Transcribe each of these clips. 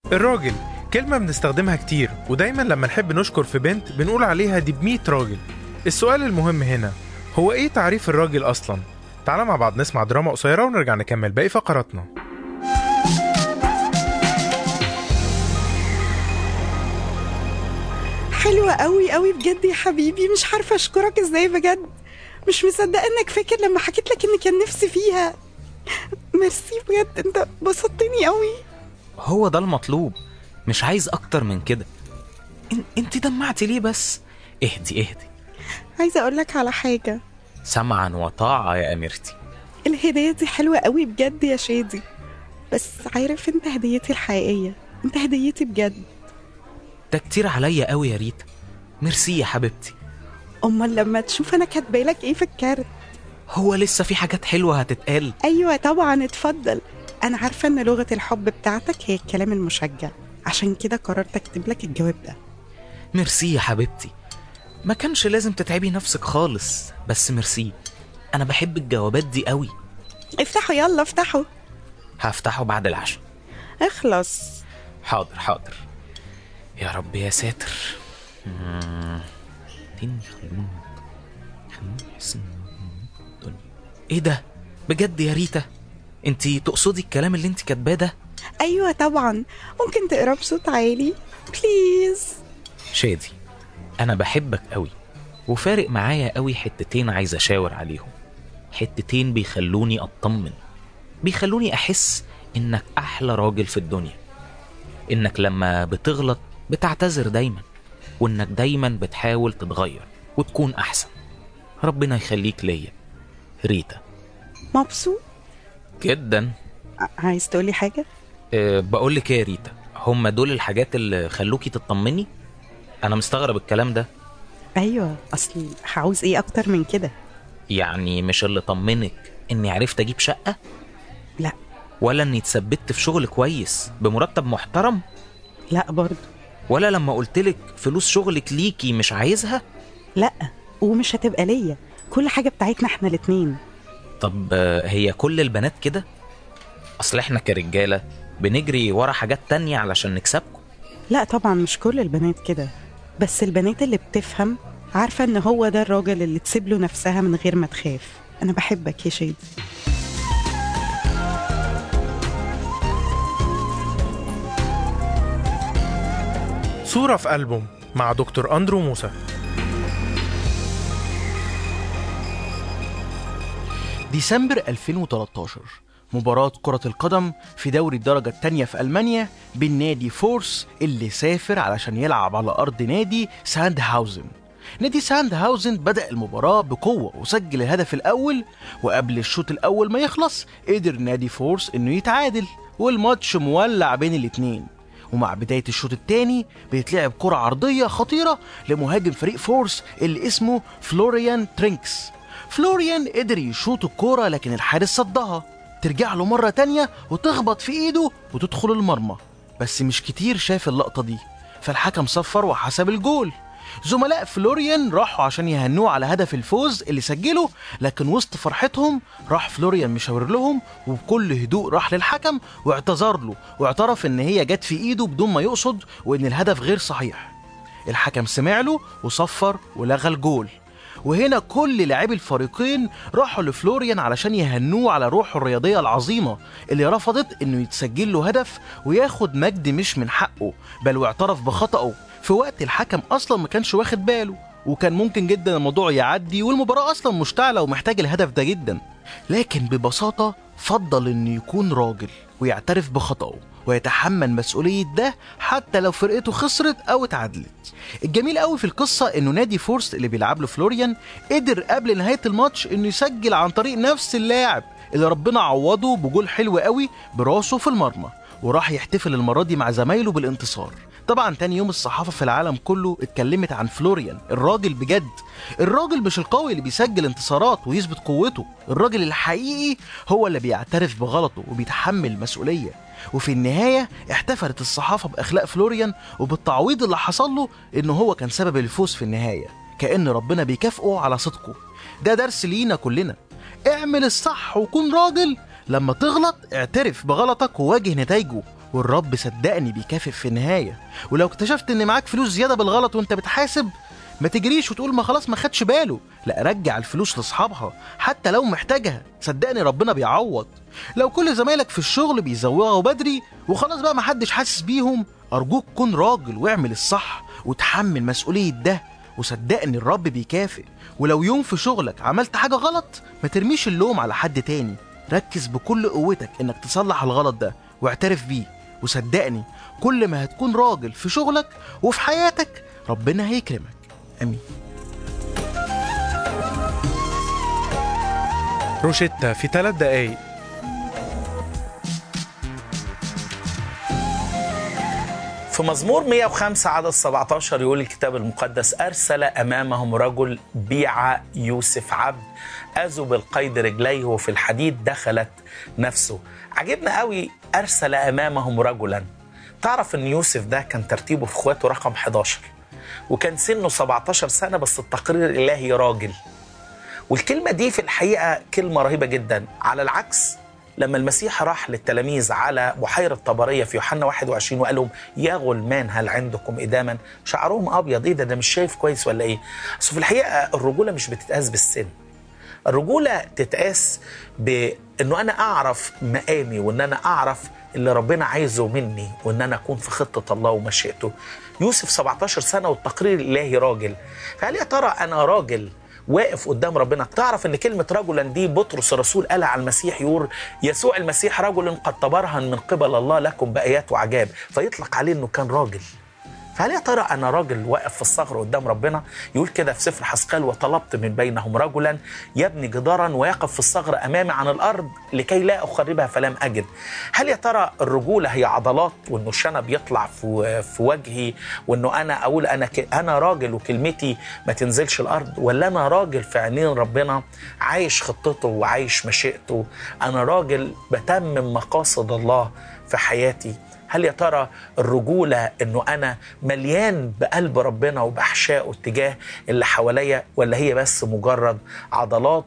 الراجل كلمة بنستخدمها كتير ودايما لما نحب نشكر في بنت بنقول عليها دي بمية راجل السؤال المهم هنا هو ايه تعريف الراجل اصلا؟ تعالى مع بعض نسمع دراما قصيرة ونرجع نكمل باقي فقراتنا حلوة قوي قوي بجد يا حبيبي مش عارفة أشكرك إزاي بجد مش مصدقة إنك فاكر لما حكيت لك إن كان نفسي فيها ميرسي بجد أنت بسطتني قوي هو ده المطلوب مش عايز اكتر من كده إن... انت دمعتي ليه بس اهدي اهدي عايزة أقول لك على حاجة سمعا وطاعة يا أميرتي الهدية دي حلوة قوي بجد يا شادي بس عارف أنت هديتي الحقيقية أنت هديتي بجد ده كتير عليا قوي يا ريتا ميرسي يا حبيبتي أمال لما تشوف أنا كاتبالك إيه في الكارت هو لسه في حاجات حلوة هتتقال أيوة طبعا اتفضل أنا عارفة إن لغة الحب بتاعتك هي الكلام المشجع عشان كده قررت أكتب لك الجواب ده ميرسي يا حبيبتي ما كانش لازم تتعبي نفسك خالص بس ميرسي انا بحب الجوابات دي قوي افتحوا يلا افتحوا هفتحه بعد العشاء اخلص حاضر حاضر يا رب يا ساتر مم. اديني خلوني خلوني احس إن الدنيا ايه ده بجد يا ريتا انتي تقصدي الكلام اللي انت كاتباه ده أيوة طبعا ممكن تقرا بصوت عالي بليز شادي انا بحبك قوي وفارق معايا قوي حتتين عايز اشاور عليهم حتتين بيخلوني اطمن بيخلوني احس انك احلى راجل في الدنيا انك لما بتغلط بتعتذر دايما وانك دايما بتحاول تتغير وتكون احسن ربنا يخليك ليا ريتا مبسوط جدا ع- عايز تقولي حاجة أه بقول لك ايه يا ريتا هم دول الحاجات اللي خلوكي تطمني انا مستغرب الكلام ده أيوة أصل هعوز إيه أكتر من كده يعني مش اللي طمنك اني عرفت اجيب شقه لا ولا اني اتثبت في شغل كويس بمرتب محترم لا برضو ولا لما قلتلك فلوس شغلك ليكي مش عايزها لا ومش هتبقى ليا كل حاجة بتاعتنا احنا الاتنين طب آه، هي كل البنات كده اصل احنا كرجاله بنجري ورا حاجات تانية علشان نكسبكم لا طبعا مش كل البنات كده بس البنات اللي بتفهم عارفة ان هو ده الراجل اللي تسيب له نفسها من غير ما تخاف انا بحبك يا شادي صورة في ألبوم مع دكتور أندرو موسى ديسمبر 2013 مباراة كرة القدم في دوري الدرجة التانية في ألمانيا بين نادي فورس اللي سافر علشان يلعب على أرض نادي ساند هاوزن نادي ساند هاوزن بدأ المباراة بقوة وسجل الهدف الأول وقبل الشوط الأول ما يخلص قدر نادي فورس إنه يتعادل والماتش مولع بين الاتنين ومع بداية الشوط الثاني بيتلعب كرة عرضية خطيرة لمهاجم فريق فورس اللي اسمه فلوريان ترينكس فلوريان قدر يشوط الكرة لكن الحارس صدها ترجع له مرة تانية وتخبط في ايده وتدخل المرمى بس مش كتير شاف اللقطة دي فالحكم صفر وحسب الجول زملاء فلوريان راحوا عشان يهنوه على هدف الفوز اللي سجله لكن وسط فرحتهم راح فلوريان مشاور لهم وبكل هدوء راح للحكم واعتذر له واعترف ان هي جت في ايده بدون ما يقصد وان الهدف غير صحيح الحكم سمع له وصفر ولغى الجول وهنا كل لاعبي الفريقين راحوا لفلوريان علشان يهنوه على روحه الرياضية العظيمة اللي رفضت انه يتسجل له هدف وياخد مجد مش من حقه بل واعترف بخطأه في وقت الحكم اصلا ما كانش واخد باله وكان ممكن جدا الموضوع يعدي والمباراة اصلا مشتعلة ومحتاج الهدف ده جدا لكن ببساطة فضل انه يكون راجل ويعترف بخطأه ويتحمل مسؤولية ده حتى لو فرقته خسرت أو اتعادلت الجميل قوي في القصة إنه نادي فورست اللي بيلعب له فلوريان قدر قبل نهاية الماتش إنه يسجل عن طريق نفس اللاعب اللي ربنا عوضه بجول حلو قوي براسه في المرمى وراح يحتفل المرة دي مع زمايله بالانتصار طبعا تاني يوم الصحافة في العالم كله اتكلمت عن فلوريان الراجل بجد الراجل مش القوي اللي بيسجل انتصارات ويثبت قوته الراجل الحقيقي هو اللي بيعترف بغلطه وبيتحمل مسؤولية وفي النهاية احتفلت الصحافة بأخلاق فلوريان وبالتعويض اللي حصل له إنه هو كان سبب الفوز في النهاية كأن ربنا بيكافئه على صدقه ده درس لينا كلنا اعمل الصح وكون راجل لما تغلط اعترف بغلطك وواجه نتائجه والرب صدقني بيكافئ في النهاية ولو اكتشفت ان معاك فلوس زيادة بالغلط وانت بتحاسب ما تجريش وتقول ما خلاص ما خدش باله لا رجع الفلوس لاصحابها حتى لو محتاجها صدقني ربنا بيعوض لو كل زمايلك في الشغل بيزوغوا بدري وخلاص بقى ما حدش حاسس بيهم ارجوك كن راجل واعمل الصح وتحمل مسؤولية ده وصدقني الرب بيكافئ ولو يوم في شغلك عملت حاجة غلط ما ترميش اللوم على حد تاني ركز بكل قوتك انك تصلح الغلط ده واعترف بيه وصدقني كل ما هتكون راجل في شغلك وفي حياتك ربنا هيكرمك امين روشيتا في ثلاث دقايق في مزمور 105 عدد 17 يقول الكتاب المقدس أرسل أمامهم رجل بيع يوسف عبد أذوا بالقيد رجليه وفي الحديد دخلت نفسه عجبنا قوي أرسل أمامهم رجلا تعرف أن يوسف ده كان ترتيبه في اخواته رقم 11 وكان سنه 17 سنة بس التقرير الإلهي راجل والكلمة دي في الحقيقة كلمة رهيبة جدا على العكس لما المسيح راح للتلاميذ على بحيرة طبرية في يوحنا 21 وقال لهم يا غلمان هل عندكم إداما شعرهم أبيض إيه ده ده مش شايف كويس ولا إيه بس في الحقيقة الرجولة مش بتتقاس بالسن الرجولة تتقاس بأنه أنا أعرف مقامي وأن أنا أعرف اللي ربنا عايزه مني وأن أنا أكون في خطة الله ومشيئته يوسف 17 سنة والتقرير الإلهي راجل فهل يا ترى أنا راجل واقف قدام ربنا تعرف ان كلمه رجلا دي بطرس الرسول قالها على المسيح يقول يسوع المسيح رجل قد تبرهن من قبل الله لكم بايات وعجاب فيطلق عليه انه كان راجل فهل يا ترى انا راجل واقف في الثغر قدام ربنا يقول كده في سفر حسقال وطلبت من بينهم رجلا يبني جدارا ويقف في الثغر امامي عن الارض لكي لا اخربها فلم اجد هل يا ترى الرجوله هي عضلات وانه الشنب يطلع في في وجهي وانه انا اقول انا ك... انا راجل وكلمتي ما تنزلش الارض ولا انا راجل في عينين ربنا عايش خطته وعايش مشيئته انا راجل بتمم مقاصد الله في حياتي هل يا ترى الرجولة انه انا مليان بقلب ربنا وبأحشائه اتجاه اللي حواليا ولا هي بس مجرد عضلات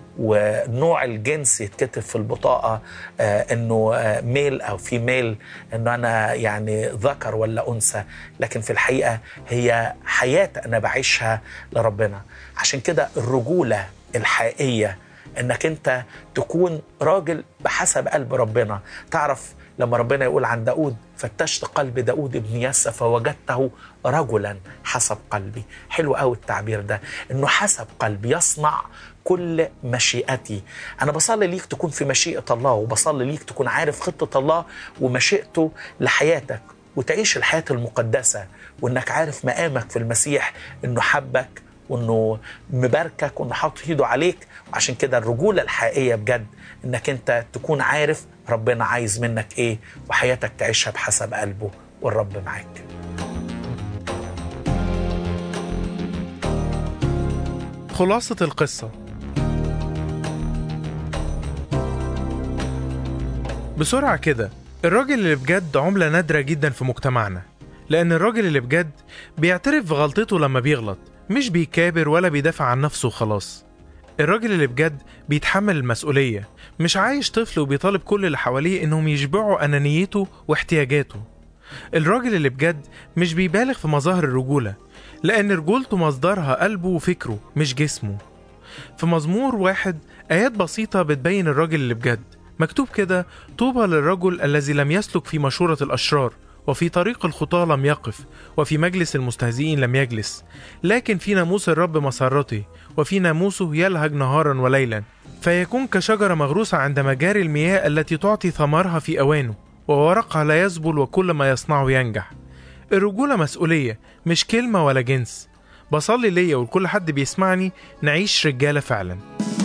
ونوع الجنس يتكتب في البطاقة آه انه آه ميل او في ميل انه انا يعني ذكر ولا انثى لكن في الحقيقة هي حياة انا بعيشها لربنا عشان كده الرجولة الحقيقية انك انت تكون راجل بحسب قلب ربنا تعرف لما ربنا يقول عن داود فتشت قلب داود ابن يسى فوجدته رجلا حسب قلبي حلو قوي التعبير ده انه حسب قلبي يصنع كل مشيئتي انا بصلي ليك تكون في مشيئه الله وبصلي ليك تكون عارف خطه الله ومشيئته لحياتك وتعيش الحياه المقدسه وانك عارف مقامك في المسيح انه حبك وانه مباركك وانه حاطط ايده عليك وعشان كده الرجوله الحقيقيه بجد انك انت تكون عارف ربنا عايز منك ايه وحياتك تعيشها بحسب قلبه والرب معاك خلاصة القصة بسرعة كده الراجل اللي بجد عملة نادرة جدا في مجتمعنا لأن الراجل اللي بجد بيعترف بغلطته لما بيغلط مش بيكابر ولا بيدافع عن نفسه وخلاص الراجل اللي بجد بيتحمل المسؤولية مش عايش طفل وبيطالب كل اللي حواليه إنهم يشبعوا أنانيته واحتياجاته الراجل اللي بجد مش بيبالغ في مظاهر الرجولة لأن رجولته مصدرها قلبه وفكره مش جسمه في مزمور واحد آيات بسيطة بتبين الراجل اللي بجد مكتوب كده طوبى للرجل الذي لم يسلك في مشورة الأشرار وفي طريق الخطاة لم يقف وفي مجلس المستهزئين لم يجلس لكن في ناموس الرب مسرته وفي ناموسه يلهج نهارا وليلا فيكون كشجرة مغروسة عند مجاري المياه التي تعطي ثمرها في أوانه وورقها لا يذبل وكل ما يصنعه ينجح الرجولة مسؤولية مش كلمة ولا جنس بصلي ليا ولكل حد بيسمعني نعيش رجالة فعلا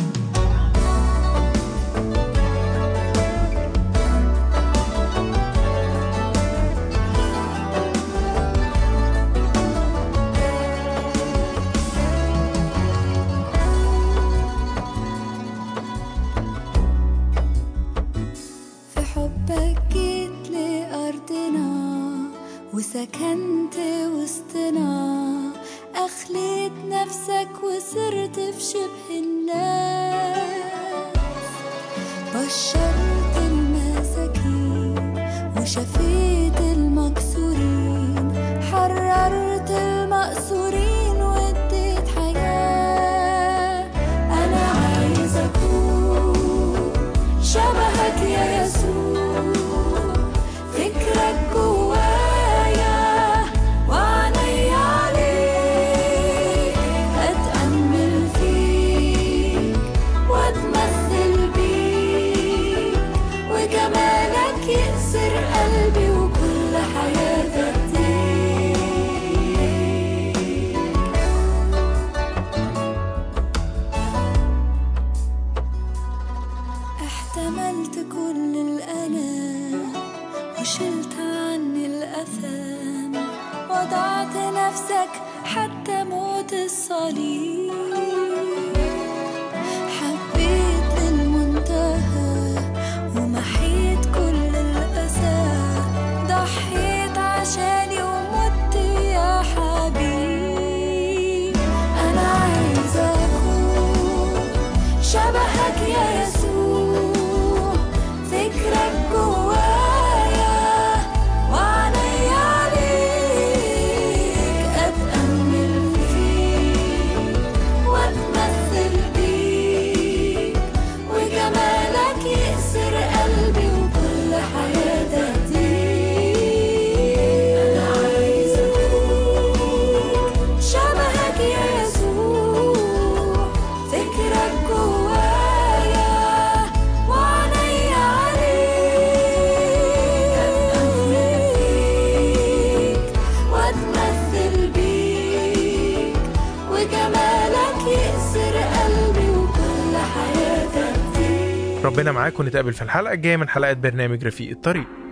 في حبك جيت لأرضنا وسكنت وسطنا أخليت نفسك وصرت في شبه الناس بشرت المساكين وشفيت المكسورين حررت المأسورين واديت حياة أنا عايز أكون شبهك يا يسوع فكرك جوايا وعيني عليك أتأمل فيك وأتمثل بيك وجمالك يأسر قلبي وكل حياتي أديك احتملت كل الألام وشلت عني الأثام وضعت نفسك حتى موت الصليب حبيت للمنتهى ومحيت كل الأسى ضحيت عشاني ومت يا حبيب أنا عايزة أكون شبهك يا يسوع فكرك جوايا وعيني عليك أتأمل فيك وأتمثل بيك وجمالك يأسر قلبي وكل حياتي أديك أنا عايزة أكون شبهك يا يسوع فكرك جوايا وعيني عليك أتأمل فيك وأتمثل بيك وجمالك يأسر قلبي وكل حياتي أديك ربنا معاكم نتقابل في الحلقة الجاية من حلقات برنامج رفيق الطريق